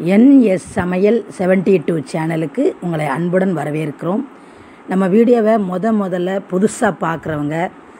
NS சமையல் seventy two சேனலுக்கு உங்களை அன்புடன் வரவேற்கிறோம் நம்ம வீடியோவை முத முதல்ல புதுசாக பார்க்குறவங்க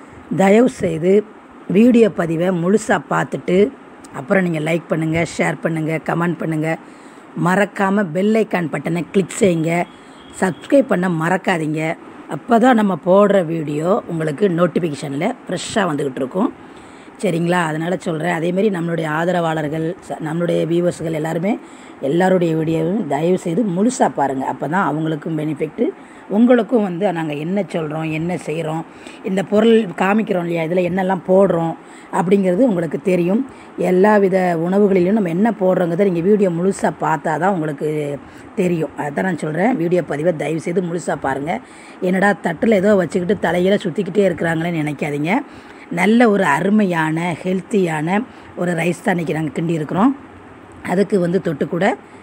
தயவு செய்து வீடியோ பதிவை முழுசாக பார்த்துட்டு அப்புறம் நீங்கள் லைக் பண்ணுங்கள் ஷேர் பண்ணுங்கள் கமெண்ட் பண்ணுங்கள் மறக்காமல் பெல் ஐக்கான் பட்டனை கிளிக் செய்யுங்க சப்ஸ்கிரைப் பண்ண மறக்காதீங்க அப்போ தான் நம்ம போடுற வீடியோ உங்களுக்கு நோட்டிஃபிகேஷனில் ஃப்ரெஷ்ஷாக வந்துக்கிட்டு இருக்கும் சரிங்களா அதனால் சொல்கிறேன் அதேமாரி நம்மளுடைய ஆதரவாளர்கள் ச- நம்மளுடைய வியூவர்ஸ்கள் எல்லாருமே எல்லாருடைய வீடியோவும் தயவு செய்து முழுசாக பாருங்கள் அப்போ தான் அவங்களுக்கும் பெனிஃபிட்டு உங்களுக்கும் வந்து நாங்கள் என்ன சொல்கிறோம் என்ன செய்கிறோம் இந்த பொருள் காமிக்கிறோம் இல்லையா இதில் என்னெல்லாம் போடுறோம் அப்படிங்கிறது உங்களுக்கு தெரியும் எல்லா வித உணவுகளிலும் நம்ம என்ன போடுறோங்கிறத நீங்கள் வீடியோ முழுசாக பார்த்தா தான் உங்களுக்கு தெரியும் அதான் நான் சொல்கிறேன் வீடியோ பதிவை தயவு செய்து முழுசாக பாருங்கள் என்னடா தட்டில் ஏதோ வச்சுக்கிட்டு தலையில் சுற்றிக்கிட்டே இருக்கிறாங்களேன்னு நினைக்காதீங்க நல்ல ஒரு அருமையான ஹெல்த்தியான ஒரு ரைஸ் தான் இன்றைக்கி நாங்கள் கிண்டி இருக்கிறோம் அதுக்கு வந்து தொட்டு கூட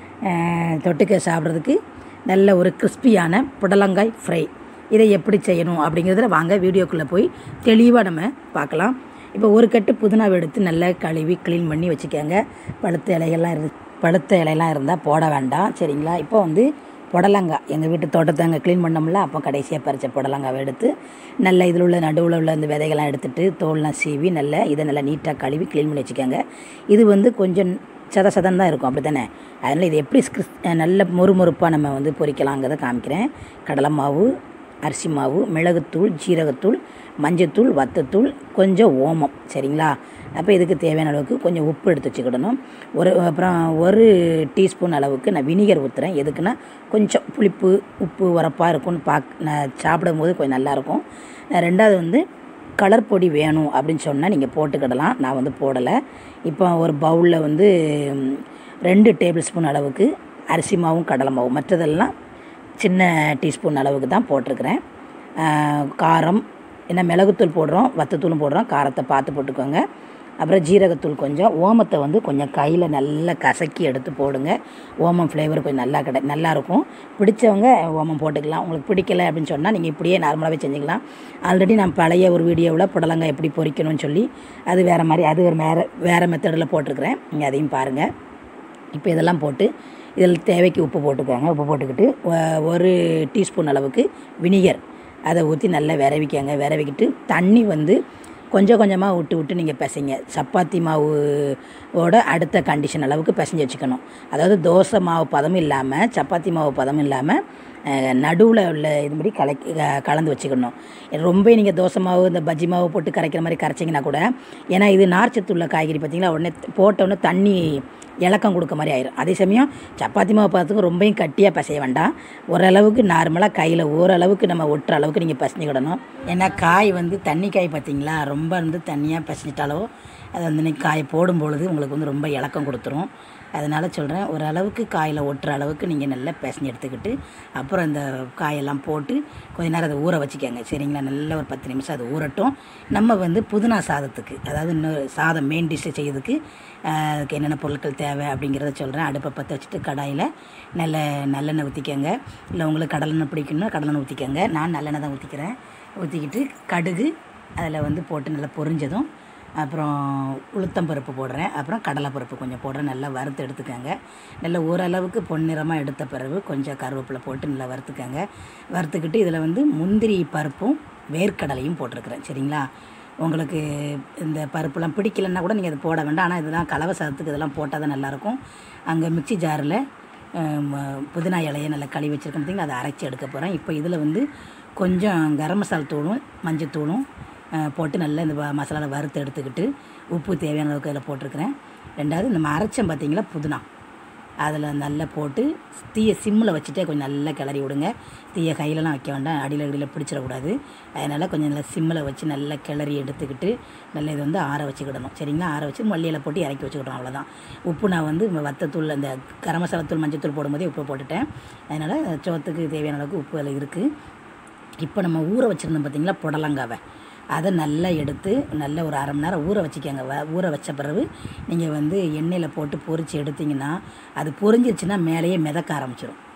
அஹ், தொட்டுக்க சாப்பிட்றதுக்கு நல்ல ஒரு கிறிஸ்பியான புடலங்காய் ஃப்ரை இதை எப்படி செய்யணும் அப்படிங்கிறதுல வாங்க வீடியோக்குள்ளே போய் தெளிவாக நம்ம பார்க்கலாம் இப்போ ஒரு கட்டு புதினாவை எடுத்து நல்லா கழுவி க்ளீன் பண்ணி வச்சுக்கோங்க பழுத்த இலைகள்லாம் இரு பழுத்த இலையெல்லாம் இருந்தால் போட வேண்டாம் சரிங்களா இப்போ வந்து புடலங்காய் எங்கள் வீட்டு தோட்டத்தை அங்கே க்ளீன் பண்ணோம்ல அப்போ கடைசியாக பறித்த புடலங்காவை எடுத்து நல்ல இதில் உள்ள நடுவில் உள்ள அந்த விதைகள்லாம் எடுத்துட்டு தோல்லாம் சீவி நல்ல இதை நல்லா நீட்டாக கழுவி க்ளீன் பண்ணி வச்சுக்கோங்க இது வந்து கொஞ்சம் சத சதம் தான் இருக்கும் அப்படி தானே அதனால் இது எப்படி ஸ்கிறிஸ் நல்ல மொறுமொறுப்பாக நம்ம வந்து பொரிக்கலாங்கிறத காமிக்கிறேன் கடலை மாவு அரிசி மாவு மிளகுத்தூள் ஜீரகத்தூள் மஞ்சத்தூள் வத்தத்தூள் கொஞ்சம் ஓமம் சரிங்களா அப்போ இதுக்கு தேவையான அளவுக்கு கொஞ்சம் உப்பு எடுத்து வச்சுக்கிடணும் ஒரு அப்புறம் ஒரு டீஸ்பூன் அளவுக்கு நான் வினிகர் ஊற்றுறேன் எதுக்குன்னா கொஞ்சம் புளிப்பு உப்பு உரப்பாக இருக்கும்னு பாக் நான் சாப்பிடும் போது கொஞ்சம் நல்லாயிருக்கும் ரெண்டாவது வந்து கலர் பொடி வேணும் அப்படின்னு சொன்னால் நீங்கள் போட்டுக்கிடலாம் நான் வந்து போடலை இப்போ ஒரு பவுலில் வந்து ம், ரெண்டு டேபிள் ஸ்பூன் அளவுக்கு அரிசி மாவும் கடலை மாவும் மற்றதெல்லாம் சின்ன டீஸ்பூன் அளவுக்கு தான் போட்டிருக்கிறேன் ஆஹ், காரம் என்ன மிளகுத்தூள் போடுறோம் வத்தத்தூளும் போடுறோம் காரத்தை பார்த்து போட்டுக்கோங்க அப்புறம் ஜீரகத்தூள் கொஞ்சம் ஓமத்தை வந்து கொஞ்சம் கையில் நல்லா கசக்கி எடுத்து போடுங்க ஓமம் ஃப்ளேவர் கொஞ்சம் நல்லா கிடை நல்லாயிருக்கும் பிடிச்சவங்க ஓமம் போட்டுக்கலாம் உங்களுக்கு பிடிக்கல அப்படின்னு சொன்னால் நீங்கள் இப்படியே நார்மலாகவே செஞ்சுக்கலாம் ஆல்ரெடி நான் பழைய ஒரு வீடியோவில் புடலங்காய் எப்படி பொரிக்கணும்னு சொல்லி அது வேறு மாதிரி அது ஒரு வேறு வேறு மெத்தடில் போட்டிருக்கிறேன் நீங்கள் அதையும் பாருங்கள் இப்போ இதெல்லாம் போட்டு இதில் தேவைக்கு உப்பு போட்டுக்கோங்க உப்பு போட்டுக்கிட்டு ஒ- ஒரு டீஸ்பூன் அளவுக்கு வினிகர் அதை ஊற்றி நல்லா விரவிக்கங்க விரவிக்கிட்டு தண்ணி வந்து கொஞ்சம் கொஞ்சமாக விட்டு விட்டு நீங்கள் பிசைங்க சப்பாத்தி மாவோட அடுத்த கண்டிஷன் அளவுக்கு பிசைஞ்சு வச்சுக்கணும் அதாவது தோசை மாவு பதம் இல்லாமல் சப்பாத்தி மாவு பதம் இல்லாமல் நடுவில் உள்ள இதுபடி கலக்கி க- கலந்து வச்சுக்கணும் ரொம்ப நீங்கள் தோசை மாவு இந்த பஜ்ஜி மாவு போட்டு கரைக்கிற மாதிரி கரைச்சிங்கன்னா கூட ஏன்னா இது நார்ச்சத்து உள்ள காய்கறி பார்த்தீங்களா உடனே போட்ட உடனே தண்ணி இலக்கம் கொடுக்க மாதிரி ஆயிரும் அதே சமயம் சப்பாத்தி மாவு பார்த்துக்கு ரொம்பவும் கட்டியாக பிசைய வேண்டாம் ஓரளவுக்கு நார்மலாக கையில் ஓரளவுக்கு நம்ம ஒட்டுற அளவுக்கு நீங்கள் பிசைஞ்சுக்கிடணும் ஏன்னா காய் வந்து தண்ணி காய் பார்த்தீங்களா ரொம்ப வந்து தண்ணியாக பிசைஞ்சிட்டாலோ அது வந்து இன்னைக்கு காய் போடும் பொழுது உங்களுக்கு வந்து ரொம்ப இலக்கம் கொடுத்துரும் அதனால் சொல்கிறேன் ஓரளவுக்கு காயில் ஒட்டுற அளவுக்கு நீங்கள் நல்லா பிசைஞ்சு எடுத்துக்கிட்டு அப்புறம் இந்த காயெல்லாம் போட்டு கொஞ்ச நேரம் அதை ஊற வச்சுக்கோங்க சரிங்களா நல்ல ஒரு பத்து நிமிஷம் அது ஊறட்டும் நம்ம வந்து புதினா சாதத்துக்கு அதாவது இன்னொரு சாதம் மெயின் டிஷ்ஷை செய்யறதுக்கு ஆஹ், அதுக்கு என்னென்ன பொருட்கள் தேவை அப்படிங்கிறத சொல்கிறேன் அடுப்பை பற்ற வச்சுட்டு கடாயில் நல்ல நல்லெண்ணெய் ஊற்றிக்கோங்க இல்லை உங்களுக்கு கடலெண்ணெய் பிடிக்கணும்னா கடலெண்ணெய் ஊற்றிக்கோங்க நான் நல்லெண்ணெய் தான் ஊற்றிக்கிறேன் ஊற்றிக்கிட்டு கடுகு அதில் வந்து போட்டு நல்லா பொரிஞ்சதும் அப்புறம் உளுத்தம்பருப்பு போடுறேன் அப்புறம் கடலைப்பருப்பு கொஞ்சம் போடுறேன் நல்லா வறுத்து எடுத்துக்கோங்க நல்லா ஓரளவுக்கு பொன்னிறமாக எடுத்த பிறகு கொஞ்சம் கருவேப்பிலை போட்டு நல்லா வறுத்துக்கோங்க வறுத்துக்கிட்டு இதில் வந்து முந்திரி பருப்பும் வேர்க்கடலையும் போட்டிருக்கிறேன் சரிங்களா உங்களுக்கு இந்த பருப்புலாம் பிடிக்கலன்னா கூட நீங்கள் அது போட வேண்டாம் ஆனால் இதெல்லாம் கலவை சாதத்துக்கு இதெல்லாம் போட்டால் தான் நல்லாயிருக்கும் அங்கே மிக்ஸி ஜாரில் புதினா இலையை நல்லா கழுவி வச்சுருக்கேன் பார்த்தீங்களா அதை அரைச்சி எடுக்க போகிறேன் இப்போ இதில் வந்து கொஞ்சம் கரம் மசாலா தூளும் மஞ்சத்தூளும் அஹ், போட்டு நல்லா இந்த வ- மசாலாவை வறுத்து எடுத்துக்கிட்டு உப்பு தேவையான அளவுக்கு அதில் போட்டிருக்கிறேன் ரெண்டாவது நம்ம அரைச்சம் பார்த்தீங்களா புதினா அதில் நல்லா போட்டு தீயை சிம்மில் வச்சுட்டே கொஞ்சம் நல்லா கிளறி விடுங்க தீயை கையிலலாம் வைக்க வேண்டாம் அடியில் அடியில் பிடிச்சிடக்கூடாது அதனால் கொஞ்சம் நல்லா சிம்மில் வச்சு நல்லா கிளறி எடுத்துக்கிட்டு நல்லா இதை வந்து ஆற வச்சுக்கிடணும் சரிங்களா ஆற வச்சு மல்லியில் போட்டு இறக்கி வச்சுக்கிட்டோம் அவ்வளோதான் உப்பு நான் வந்து வத்தத்தூள் அந்த கரம் மசாலாத்தூள் மஞ்சத்தூள் போடும்போதே உப்பு போட்டுட்டேன் அதனால் சோத்துக்கு தேவையான அளவுக்கு உப்பு அதில் இருக்குது இப்போ நம்ம ஊற வச்சுருந்தோம் பார்த்தீங்களா புடலங்காவை அதை நல்லா எடுத்து நல்ல ஒரு அரை மணி நேரம் ஊற வச்சுக்கோங்க வ- ஊற வச்ச பிறகு நீங்கள் வந்து எண்ணெயில் போட்டு பொரித்து எடுத்தீங்கன்னா அது பொரிஞ்சிருச்சுன்னா மேலேயே மிதக்க ஆரம்பிச்சிடும்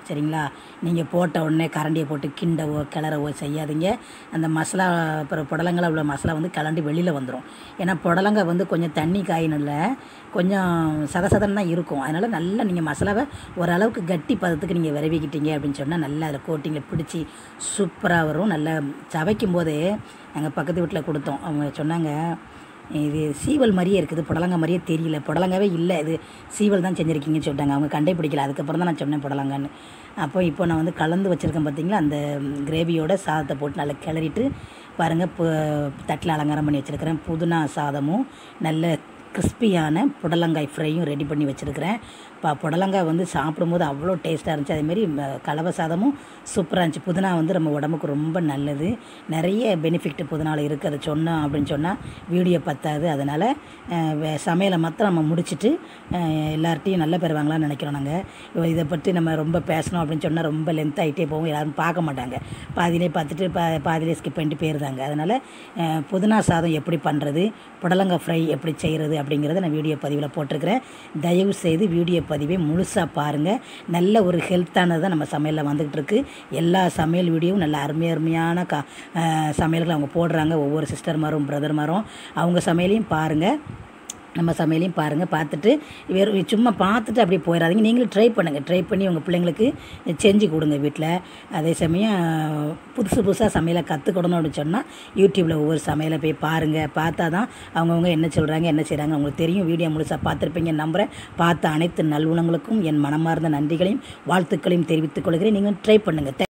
சரிங்களா நீங்கள் போட்ட உடனே கரண்டியை போட்டு கிண்டவோ கிளறவோ செய்யாதீங்க அந்த மசாலா அப்புறம் புடலங்கால உள்ள மசாலா வந்து கலண்டு வெளியில் வந்துடும் ஏன்னா புடலங்க வந்து கொஞ்சம் தண்ணி காயினில் கொஞ்சம் சதசதன்னு தான் இருக்கும் அதனால் நல்லா நீங்கள் மசாலாவை ஓரளவுக்கு கட்டி பதத்துக்கு நீங்கள் விரவிக்கிட்டீங்க அப்படின்னு சொன்னால் நல்லா அதில் கோட்டிங்கில் பிடிச்சி சூப்பராக வரும் நல்லா சவைக்கும் போதே எங்கள் பக்கத்து வீட்டில் கொடுத்தோம் அவங்க சொன்னாங்க இது சீவல் மாதிரியே இருக்குது புடலங்காய் மாதிரியே தெரியல புடலங்காவே இல்லை இது சீவல் தான் செஞ்சுருக்கீங்கன்னு சொல்லிட்டாங்க அவங்க கண்டே பிடிக்கல அதுக்கப்புறம் தான் நான் சொன்னேன் புடலங்கான்னு அப்போ இப்போ நான் வந்து கலந்து வச்சுருக்கேன் பார்த்தீங்களா அந்த கிரேவியோட சாதத்தை போட்டு நல்லா கிளறிட்டு பாருங்கள் இப்போ தட்டில் அலங்காரம் பண்ணி வச்சுருக்கிறேன் புதினா சாதமும் நல்ல கிறிஸ்பியான புடலங்காய் ஃப்ரையும் ரெடி பண்ணி வச்சுருக்கிறேன் இப்போ புடலங்காய் வந்து சாப்பிடும்போது அவ்வளோ டேஸ்ட்டாக இருந்துச்சு அதேமாரி கலவை சாதமும் சூப்பராக இருந்துச்சு புதினா வந்து நம்ம உடம்புக்கு ரொம்ப நல்லது நிறைய பெனிஃபிட் புதினாவில் இருக்குது அதை சொன்னோம் அப்படின்னு சொன்னால் வீடியோ பத்தாது அதனால் சமையலை மாத்திரம் நம்ம முடிச்சுட்டு எல்லார்ட்டையும் நல்ல பேர் வாங்கலாம்னு நினைக்கிறோம் நாங்கள் இதை பற்றி நம்ம ரொம்ப பேசணும் அப்படின்னு சொன்னால் ரொம்ப லென்த் ஆகிட்டே போகும் யாரும் பார்க்க மாட்டாங்க பாதியிலே பார்த்துட்டு பா பாதியிலே ஸ்கிப் பண்ணிட்டு போயிருந்தாங்க அதனால் புதினா சாதம் எப்படி பண்ணுறது புடலங்காய் ஃப்ரை எப்படி செய்கிறது அப்படிங்கிறத நான் வீடியோ பதிவில் போட்டிருக்கிறேன் தயவு செய்து வீடியோ பதிவை முழுசாக பாருங்கள் நல்ல ஒரு ஹெல்த்தானது தான் நம்ம சமையலில் வந்துக்கிட்டு இருக்கு எல்லா சமையல் வீடியோவும் நல்ல அருமை அருமையான கா சமையல்கள் அவங்க போடுறாங்க ஒவ்வொரு சிஸ்டர் மாரும் பிரதர் மாரும் அவங்க சமையலையும் பாருங்கள் நம்ம சமையலையும் பாருங்கள் பார்த்துட்டு வெறும் சும்மா பார்த்துட்டு அப்படியே போயிடாதீங்க நீங்களும் ட்ரை பண்ணுங்கள் ட்ரை பண்ணி உங்கள் பிள்ளைங்களுக்கு செஞ்சு கொடுங்க வீட்டில் அதே சமயம் புதுசு புதுசாக சமையலை கற்றுக்கணும் அப்படின்னு சொன்னால் யூடியூப்பில் ஒவ்வொரு சமையலை போய் பாருங்கள் பார்த்தா தான் அவங்கவுங்க என்ன சொல்கிறாங்க என்ன செய்கிறாங்க அவங்களுக்கு தெரியும் வீடியோ முழுசாக பார்த்துருப்பீங்க நம்புகிறேன் பார்த்த அனைத்து நல்வுணங்களுக்கும் என் மனமார்ந்த நன்றிகளையும் வாழ்த்துக்களையும் தெரிவித்துக் கொள்கிறேன் நீங்கள் ட்ரை பண்ணுங்கள்